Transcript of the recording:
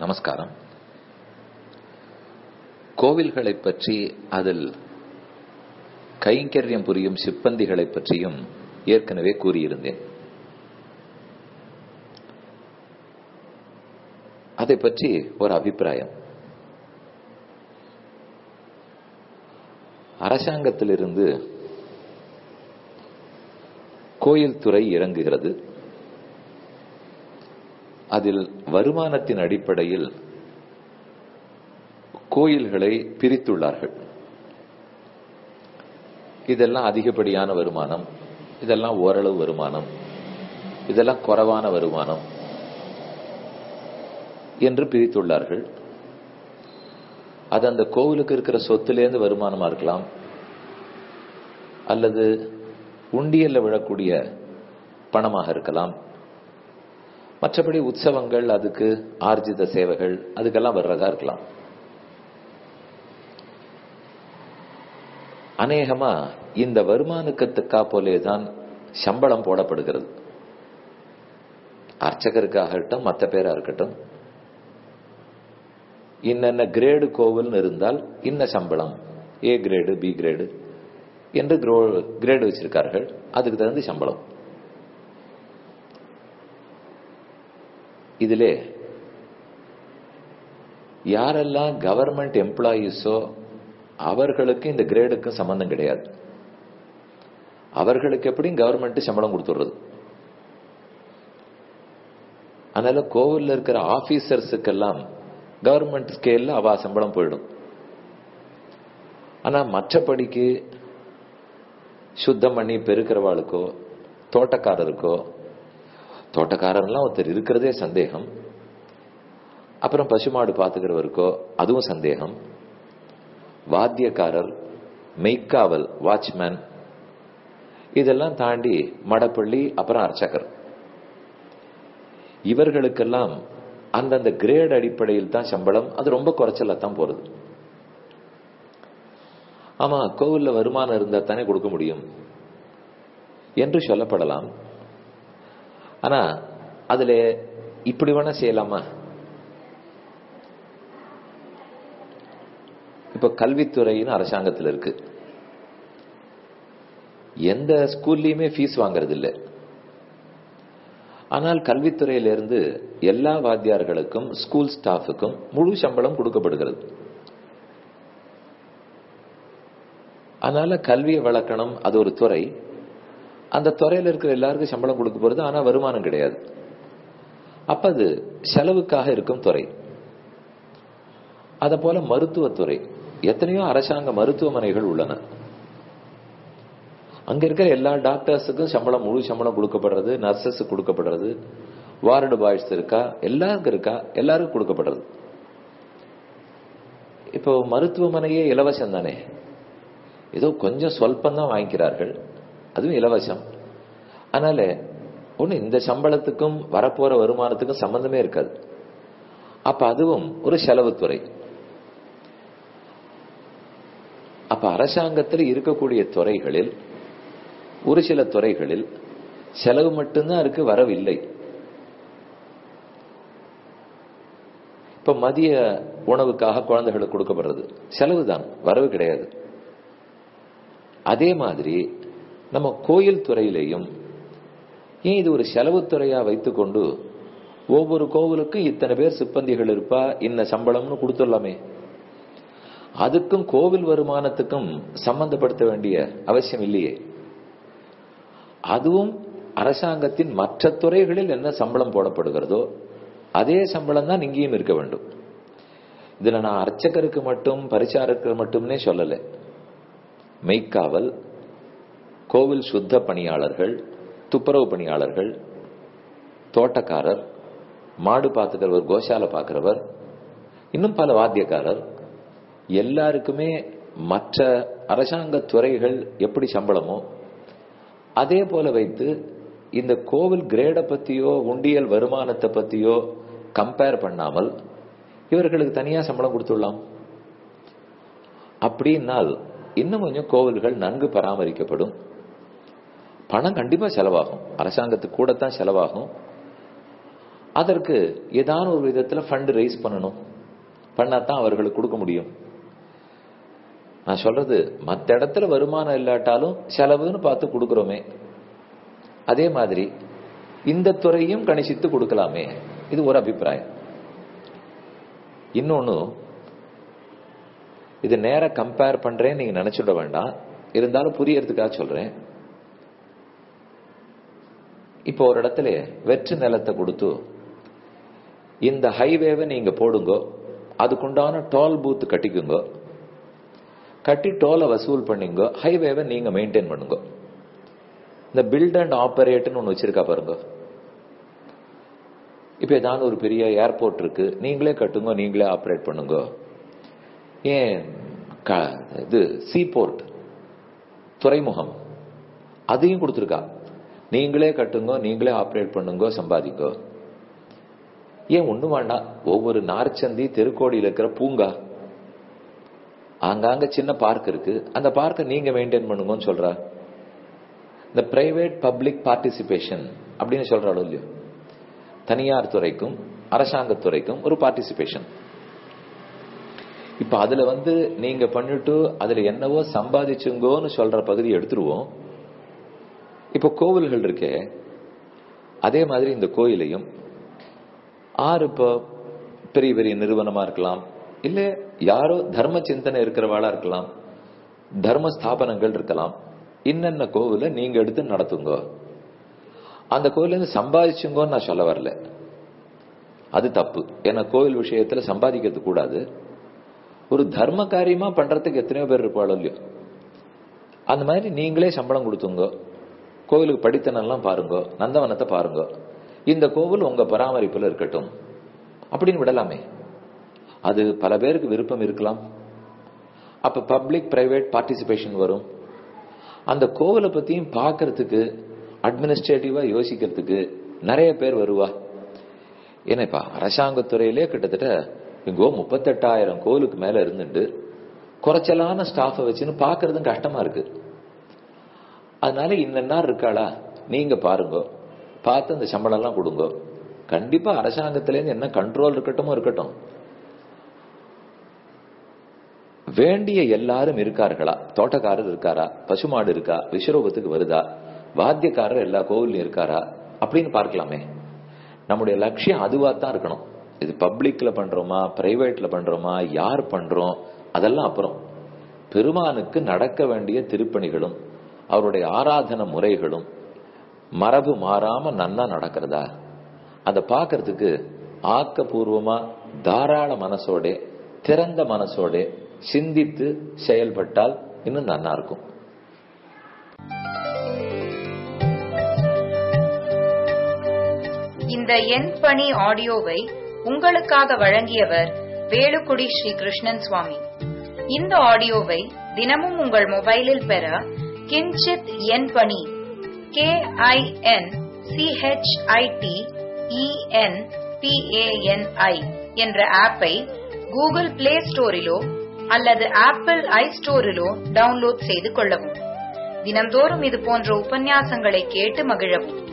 நமஸ்காரம் கோவில்களைப் பற்றி அதில் கைங்கரியம் புரியும் சிப்பந்திகளைப் பற்றியும் ஏற்கனவே கூறியிருந்தேன் அதை பற்றி ஒரு அபிப்பிராயம் அரசாங்கத்திலிருந்து கோயில் துறை இறங்குகிறது அதில் வருமானத்தின் அடிப்படையில் கோயில்களை பிரித்துள்ளார்கள் இதெல்லாம் அதிகப்படியான வருமானம் இதெல்லாம் ஓரளவு வருமானம் இதெல்லாம் குறைவான வருமானம் என்று பிரித்துள்ளார்கள் அது அந்த கோவிலுக்கு இருக்கிற சொத்துலேருந்து வருமானமா இருக்கலாம் அல்லது உண்டியல்ல விழக்கூடிய பணமாக இருக்கலாம் மற்றபடி உற்சவங்கள் அதுக்கு ஆர்ஜித சேவைகள் அதுக்கெல்லாம் வர்றதா இருக்கலாம் அநேகமா இந்த வருமானத்துக்கா போலேதான் சம்பளம் போடப்படுகிறது அர்ச்சகருக்காக இருக்கட்டும் மற்ற பேரா இருக்கட்டும் இன்னென்ன கிரேடு கோவில்னு இருந்தால் இன்ன சம்பளம் ஏ கிரேடு பி கிரேடு என்று கிரேடு வச்சிருக்கார்கள் அதுக்கு தகுந்த சம்பளம் இதிலே யாரெல்லாம் கவர்மெண்ட் எம்ப்ளாயீஸோ அவர்களுக்கு இந்த கிரேடுக்கும் சம்பந்தம் கிடையாது அவர்களுக்கு எப்படியும் கவர்மெண்ட் சம்பளம் கொடுத்துடுறது அதனால கோவில்ல இருக்கிற ஆபீசர்ஸுக்கெல்லாம் கவர்மெண்ட் ஸ்கேல்ல அவா சம்பளம் போயிடும் ஆனா மற்றபடிக்கு சுத்தம் பண்ணி பெருக்கிறவாளுக்கோ தோட்டக்காரருக்கோ தோட்டக்காரர்லாம் ஒருத்தர் இருக்கிறதே சந்தேகம் அப்புறம் பசுமாடு பார்த்துக்கிறவருக்கோ அதுவும் சந்தேகம் வாத்தியக்காரர் மெய்க்காவல் வாட்ச்மேன் இதெல்லாம் தாண்டி மடப்பள்ளி அப்புறம் அர்ச்சகர் இவர்களுக்கெல்லாம் அந்தந்த கிரேட் அடிப்படையில் தான் சம்பளம் அது ரொம்ப குறைச்சலா தான் போறது ஆமா கோவில்ல வருமானம் இருந்தா தானே கொடுக்க முடியும் என்று சொல்லப்படலாம் ஆனா அதுல இப்படி வேணா செய்யலாமா இப்ப கல்வித்துறைன்னு அரசாங்கத்தில் இருக்கு எந்த ஸ்கூல்லையுமே ஃபீஸ் வாங்கறது இல்லை ஆனால் கல்வித்துறையிலிருந்து எல்லா வாத்தியார்களுக்கும் ஸ்கூல் ஸ்டாஃபுக்கும் முழு சம்பளம் கொடுக்கப்படுகிறது அதனால கல்வியை வளர்க்கணும் அது ஒரு துறை அந்த துறையில இருக்கிற எல்லாருக்கும் சம்பளம் கொடுக்க போறது ஆனா வருமானம் கிடையாது அப்ப அது செலவுக்காக இருக்கும் துறை அத போல மருத்துவத்துறை எத்தனையோ அரசாங்க மருத்துவமனைகள் உள்ளன அங்க இருக்கிற எல்லா டாக்டர்ஸுக்கும் சம்பளம் முழு சம்பளம் கொடுக்கப்படுறது நர்சஸ் கொடுக்கப்படுறது வார்டு பாய்ஸ் இருக்கா எல்லாருக்கும் இருக்கா எல்லாருக்கும் கொடுக்கப்படுறது இப்போ மருத்துவமனையே இலவசம் தானே ஏதோ கொஞ்சம் சொல்பம் தான் வாங்கிக்கிறார்கள் அதுவும் இலவசம் அதனால ஒண்ணு இந்த சம்பளத்துக்கும் வரப்போற வருமானத்துக்கும் சம்பந்தமே இருக்காது அப்ப அதுவும் ஒரு செலவுத்துறை அப்ப அரசாங்கத்தில் இருக்கக்கூடிய துறைகளில் ஒரு சில துறைகளில் செலவு மட்டும்தான் இருக்கு வரவில்லை இப்ப மதிய உணவுக்காக குழந்தைகளுக்கு கொடுக்கப்படுறது செலவு தான் வரவு கிடையாது அதே மாதிரி நம்ம கோயில் துறையிலையும் ஏன் இது ஒரு செலவுத்துறையா வைத்துக்கொண்டு ஒவ்வொரு கோவிலுக்கும் இத்தனை பேர் சிப்பந்திகள் இருப்பா இன்ன சம்பளம்னு கொடுத்துடலாமே அதுக்கும் கோவில் வருமானத்துக்கும் சம்பந்தப்படுத்த வேண்டிய அவசியம் இல்லையே அதுவும் அரசாங்கத்தின் மற்ற துறைகளில் என்ன சம்பளம் போடப்படுகிறதோ அதே சம்பளம் தான் இங்கேயும் இருக்க வேண்டும் இதுல நான் அர்ச்சகருக்கு மட்டும் பரிசாரருக்கு மட்டும்னே சொல்லலை மெய்க்காவல் கோவில் சுத்த பணியாளர்கள் துப்புரவு பணியாளர்கள் தோட்டக்காரர் மாடு பார்த்துக்கிறவர் கோசாலை பார்க்கிறவர் இன்னும் பல வாத்தியக்காரர் எல்லாருக்குமே மற்ற அரசாங்க துறைகள் எப்படி சம்பளமோ அதே போல வைத்து இந்த கோவில் கிரேட பத்தியோ உண்டியல் வருமானத்தை பத்தியோ கம்பேர் பண்ணாமல் இவர்களுக்கு தனியா சம்பளம் கொடுத்துடலாம் அப்படின்னால் இன்னும் கொஞ்சம் கோவில்கள் நன்கு பராமரிக்கப்படும் பணம் கண்டிப்பா செலவாகும் அரசாங்கத்துக்கு கூடத்தான் செலவாகும் அதற்கு ஏதான ஒரு விதத்துல ஃபண்ட் ரைஸ் பண்ணணும் பண்ணாதான் அவர்களுக்கு கொடுக்க முடியும் நான் சொல்றது மற்ற இடத்துல வருமானம் இல்லாட்டாலும் செலவுன்னு பார்த்து கொடுக்கிறோமே அதே மாதிரி இந்த துறையும் கணிசித்து கொடுக்கலாமே இது ஒரு அபிப்பிராயம் இன்னொன்னு இது நேர கம்பேர் பண்றேன்னு நீங்க நினைச்சுட வேண்டாம் இருந்தாலும் புரியறதுக்காக சொல்றேன் இப்போ ஒரு இடத்துல வெற்று நிலத்தை கொடுத்து இந்த ஹைவேவை நீங்க போடுங்க அதுக்குண்டான டோல் பூத் கட்டிக்குங்க கட்டி டோலை வசூல் பண்ணிங்க ஹைவேவை நீங்க மெயின்டைன் பண்ணுங்க இந்த பில்ட் அண்ட் ஆபரேட்னு ஒன்று வச்சிருக்கா பாருங்க இப்ப ஏதாவது ஒரு பெரிய ஏர்போர்ட் இருக்கு நீங்களே கட்டுங்க நீங்களே ஆப்ரேட் பண்ணுங்க ஏன் இது சீபோர்ட் துறைமுகம் அதையும் கொடுத்துருக்கா நீங்களே கட்டுங்க நீங்களே ஆப்ரேட் பண்ணுங்க சம்பாதிங்க ஏன் ஒண்ணு வேண்டாம் ஒவ்வொரு நார்ச்சந்தி தெருக்கோடியில் இருக்கிற பூங்கா ஆங்காங்க சின்ன பார்க் இருக்கு அந்த பார்க்கை நீங்க மெயின்டைன் பண்ணுங்கன்னு சொல்றா இந்த பிரைவேட் பப்ளிக் பார்ட்டிசிபேஷன் அப்படின்னு சொல்றாளோ இல்லையோ தனியார் துறைக்கும் அரசாங்கத்துறைக்கும் ஒரு பார்ட்டிசிபேஷன் இப்ப அதுல வந்து நீங்க பண்ணிட்டு அதுல என்னவோ சம்பாதிச்சுங்கோன்னு சொல்ற பகுதி எடுத்துருவோம் இப்ப கோவில்கள் இருக்கே அதே மாதிரி இந்த கோயிலையும் ஆறு இப்போ பெரிய பெரிய நிறுவனமா இருக்கலாம் இல்ல யாரோ தர்ம சிந்தனை இருக்கிறவாளா இருக்கலாம் தர்ம ஸ்தாபனங்கள் இருக்கலாம் இன்னென்ன கோவில நீங்க எடுத்து நடத்துங்க அந்த கோயில இருந்து சம்பாதிச்சுங்கன்னு நான் சொல்ல வரல அது தப்பு ஏன்னா கோவில் விஷயத்துல சம்பாதிக்கிறது கூடாது ஒரு தர்ம காரியமா பண்றதுக்கு எத்தனையோ பேர் இருப்பாளோ இல்லையோ அந்த மாதிரி நீங்களே சம்பளம் கொடுத்துங்க கோவிலுக்கு படித்தனெல்லாம் பாருங்க நந்தவனத்தை பாருங்க இந்த கோவில் உங்க பராமரிப்புல இருக்கட்டும் அப்படின்னு விடலாமே அது பல பேருக்கு விருப்பம் இருக்கலாம் அப்ப பப்ளிக் பிரைவேட் பார்ட்டிசிபேஷன் வரும் அந்த கோவிலை பத்தியும் பார்க்கறதுக்கு அட்மினிஸ்ட்ரேட்டிவா யோசிக்கிறதுக்கு நிறைய பேர் வருவா ஏன்னாப்பா அரசாங்கத்துறையிலே கிட்டத்தட்ட இங்கோ முப்பத்தெட்டாயிரம் கோவிலுக்கு மேல இருந்துட்டு குறைச்சலான ஸ்டாஃபை வச்சுன்னு பாக்குறதும் கஷ்டமா இருக்கு அதனால இன்ன இருக்காளா நீங்க பாருங்க பார்த்து அந்த சம்பளம் எல்லாம் கொடுங்க கண்டிப்பா அரசாங்கத்திலேருந்து என்ன கண்ட்ரோல் இருக்கட்டும் இருக்கட்டும் வேண்டிய எல்லாரும் இருக்கார்களா தோட்டக்காரர் இருக்காரா பசுமாடு இருக்கா விஸ்வரூபத்துக்கு வருதா வாத்தியக்காரர் எல்லா கோவிலும் இருக்காரா அப்படின்னு பார்க்கலாமே நம்முடைய லட்சியம் அதுவா தான் இருக்கணும் இது பப்ளிக்ல பண்றோமா பிரைவேட்ல பண்றோமா யார் பண்றோம் அதெல்லாம் அப்புறம் பெருமானுக்கு நடக்க வேண்டிய திருப்பணிகளும் அவருடைய ஆராதன முறைகளும் மரபு மாறாம நன்னா நடக்கிறதா அதை பார்க்கறதுக்கு ஆக்கப்பூர்வமா தாராள மனசோட திறந்த மனசோட சிந்தித்து செயல்பட்டால் இன்னும் நன்னா இருக்கும் இந்த எண் பணி ஆடியோவை உங்களுக்காக வழங்கியவர் வேலுக்குடி ஸ்ரீ கிருஷ்ணன் சுவாமி இந்த ஆடியோவை தினமும் உங்கள் மொபைலில் பெற கிஞ்சித் எண் பணி கே ஐ என் சிஹெச்ஐடி இஎன் பிஏஎன்ஐ என்ற ஆப்பை கூகுள் பிளே ஸ்டோரிலோ அல்லது ஆப்பிள் ஐ ஸ்டோரிலோ டவுன்லோட் செய்து கொள்ளவும் தினம்தோறும் இது போன்ற உபன்யாசங்களை கேட்டு மகிழவும்